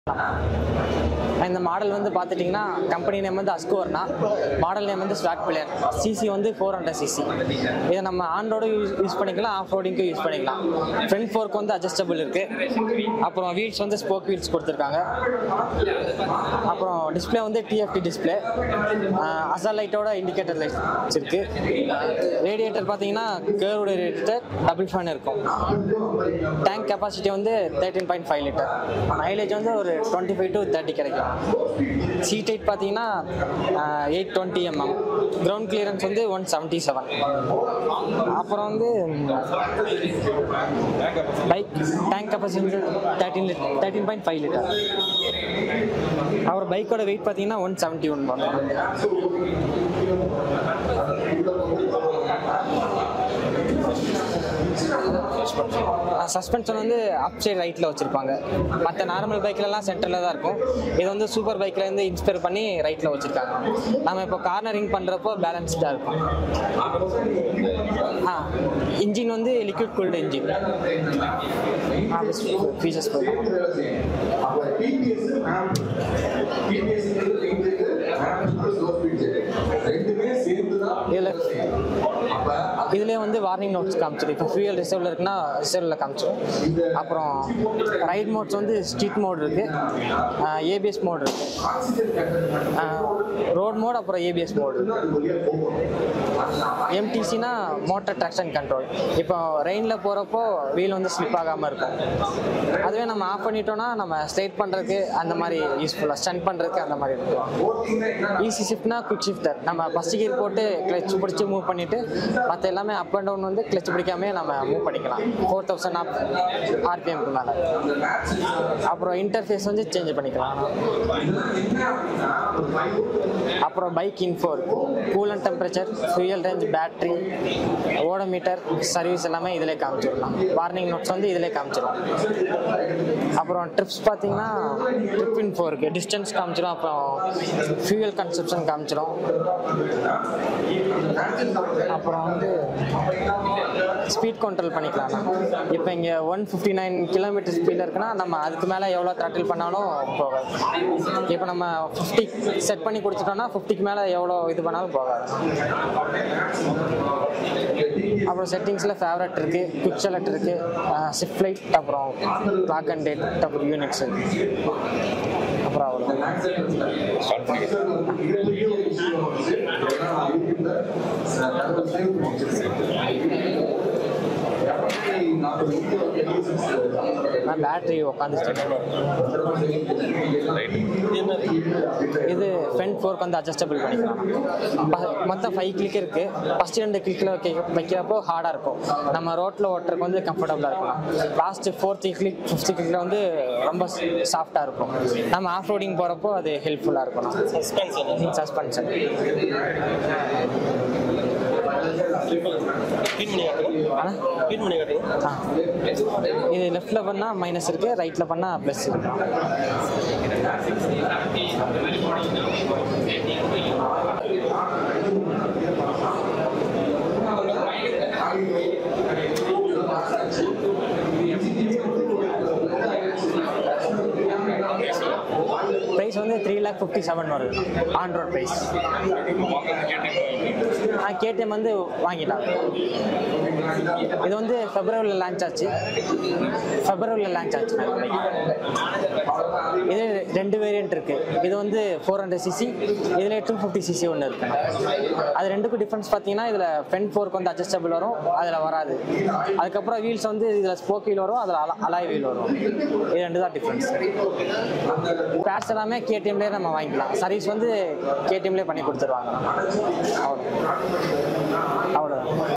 இந்த மாடல் வந்து பார்த்துட்டிங்கன்னா கம்பெனி நேம் வந்து அஸ்கோர்னா மாடல் நேம் வந்து ஸ்வாக் பிளேயர் சிசி வந்து ஃபோர் ஹண்ட்ரட் சிசி இதை நம்ம ஆண்டோட யூஸ் யூஸ் பண்ணிக்கலாம் ஆஃப் ரோடிங்க்கும் யூஸ் பண்ணிக்கலாம் ஃப்ரண்ட் ஃபோர்க்கு வந்து அட்ஜஸ்டபிள் இருக்குது அப்புறம் வீல்ஸ் வந்து ஸ்போக் வீல்ஸ் கொடுத்துருக்காங்க அப்புறம் டிஸ்ப்ளே வந்து டிஎஃப்டி டிஸ்ப்ளே அசல் லைட்டோட இண்டிகேட்டர் லைட்ஸ் இருக்குது ரேடியேட்டர் பார்த்தீங்கன்னா கேர்வோட ரேடியேட்டர் டபுள் ஃபேன் இருக்கும் டேங்க் கெப்பாசிட்டி வந்து thirteen point five litre mileage வந்து ஒரு டுவெண்ட்டி ஃபைவ் டு தேர்ட்டி கிடைக்கும் சீட் ஹைட் பார்த்தீங்கன்னா eight twenty MM ground clearance வந்து ஒன் செவன்ட்டி செவன் அப்புறம் வந்து bike tank capacity thirteen litre thirteen point five litre அவர் பைக்கோட வெயிட் பார்த்தீங்கன்னா ஒன் செவன்ட்டி ஒன் பண்ணலாம் சஸ்பென்ஷன் வந்து அப் சைடு ரைட்டில் வச்சுருப்பாங்க மற்ற நார்மல் பைக்லலாம் சென்டரில் தான் இருக்கும் இது வந்து சூப்பர் பைக்கில் இருந்து இன்ஸ்பயர் பண்ணி ரைட்டில் வச்சுருக்காங்க நம்ம இப்போ கார்னரிங் பண்ணுறப்போ பேலன்ஸ்டாக இருக்கும் ஆ இன்ஜின் வந்து லிக்விட் கூல்டு இன்ஜின் ஃபீச்சர்ஸ் போயிடும் அப்ப டிபிஎஸ் டிபிஎஸ் ரெண்டுமே சேர்ந்து தான் இதில் அப்ப இதுலேயே வந்து வார்னிங் நோட்ஸ் காமிச்சிடும் இப்போ ஃபியூயல் ரிசர்வில் இருக்குன்னா ரிசர்வில் காமிச்சிடும் அப்புறம் ரைட் மோட்ஸ் வந்து ஸ்ட்ரீட் மோட் இருக்குது ஏபிஎஸ் மோட் இருக்குது ரோட் மோட் அப்புறம் ஏபிஎஸ் மோட் எம்டிசினா மோட்டர் ட்ராக்ஷன் கண்ட்ரோல் இப்போ ரெயினில் போகிறப்போ வீல் வந்து ஸ்லிப் ஆகாமல் இருக்கும் அதுவே நம்ம ஆஃப் பண்ணிட்டோம்னா நம்ம ஸ்ட்ரைட் பண்ணுறதுக்கு அந்த மாதிரி யூஸ்ஃபுல்லாக ஸ்டன் பண்ணுறதுக்கு அந்த மாதிரி இருக்கும் ஈஸி ஷிஃப்ட்னா குவிக் ஷிஃப்டர் நம்ம ஃபஸ்ட் கியர் போட்டு கிளச் பிடிச்சி மூவ் பண்ணிவிட்டு மற்ற எல்லாமே அப் அண்ட் டவுன் வந்து கிளச் பிடிக்காமே நம்ம மூவ் பண்ணிக்கலாம் ஃபோர் தௌசண்ட் அப் ஆர்பிஎம்க்கு மேலே அப்புறம் இன்டர்ஃபேஸ் வந்து சேஞ்ச் பண்ணிக்கலாம் அப்புறம் bike info coolant temperature fuel range battery odometer service எல்லாமே இதிலே காமிச்சிடலாம் வார்னிங் நோட்ஸ் வந்து இதிலே காமிச்சிடும் அப்புறம் ட்ரிப்ஸ் பார்த்தீங்கன்னா ட்ரிப் இன்ஃபோ இருக்குது டிஸ்டன்ஸ் காமிச்சிடும் அப்புறம் ஃபியூயல் கன்சப்ஷன் காமிச்சிடும் அப்புறம் வந்து ஸ்பீட் கண்ட்ரோல் பண்ணிக்கலாம் இப்போ இங்கே ஒன் ஃபிஃப்டி நைன் கிலோமீட்டர் ஸ்பீடில் இருக்குன்னா நம்ம அதுக்கு மேலே எவ்வளோ த்ராட்டில் பண்ணாலும் போகாது இப்போ நம்ம ஃபிஃப்டி செட் பண்ணி கொடுத்துட்டோம்னா ஃபிஃப்டிக்கு மேலே எவ்வளோ இது பண்ணாலும் போகாது அப்புறம் செட்டிங்ஸில் ஃபேவரட் இருக்குது குவிக் செலக்ட் இருக்குது ஷிஃப்ட் லைட் அப்புறம் கிளாக் அண்ட் டேட் அப்புறம் யூனிட்ஸ் அப்புறம் அவ்வளோ நான் பேட்டரி உட்காந்துச்சிட்டேன் இது ஃப்ரண்ட் ஃபோர்க்கு வந்து அட்ஜஸ்டபிள் பண்ணிக்கலாம் ப- மொத்தம் ஃபைவ் கிளிக் இருக்கு ஃபர்ஸ்ட் ரெண்டு கிளிக்கில் வைக்க வைக்கிறப்போ ஹார்டாக இருக்கும் நம்ம ரோட்டில் ஓட்டுறதுக்கு வந்து கம்ஃபர்டபுளாக இருக்கும் லாஸ்ட் ஃபோர்த் கிளிக் ஃபிஃப்த் கிளிக்கில் வந்து ரொம்ப சாஃப்டாக இருக்கும் நம்ம ஆஃப் ரோடிங் போகிறப்போ அது ஹெல்ப்ஃபுல்லாக இருக்கும் சஸ்பென்ஷன் ஆனால் ஆ இது லெஃப்ட்டில் பண்ணால் மைனஸ் இருக்குது ரைட்டில் பண்ணால் ப்ளஸ் இருக்கு ப்ரைஸ் வந்து த்ரீ லேக் ஃபிஃப்டி செவன் வருது ஆன் ரோட் ப்ரைஸ் ஆ கேடிஎம் வந்து வாங்கிட்டாங்க இது வந்து ஃபெப்ரவரியில் லான்ச் ஆச்சு ஃபெப்ரவரியில் லான்ச் ஆச்சு இது ரெண்டு வேரியன்ட் இருக்கு இது வந்து ஃபோர் ஹண்ட்ரட் சிசி இதில் டூ ஃபிஃப்டி சிசி ஒன்று இருக்கு அது ரெண்டுக்கும் டிஃப்ரென்ஸ் பார்த்தீங்கன்னா இதில் ஃப்ரண்ட் ஃபோர்க்கு வந்து அட்ஜஸ்டபிள் வரும் அதில் வராது அதுக்கப்புறம் வீல்ஸ் வந்து இதில் ஸ்போக் வீல் வரும் அதில் அல அலாய் வீல் வரும் இது ரெண்டு தான் டிஃப்ரென்ஸ் பேட்ஸ் எல்லாமே கேடிஎம்லேயே நம்ம வாங்கிக்கலாம் சர்வீஸ் வந்து கேடிஎம்லேயே பண்ணி கொடுத்துருவாங்க அவ்வளோ அவ்வளோ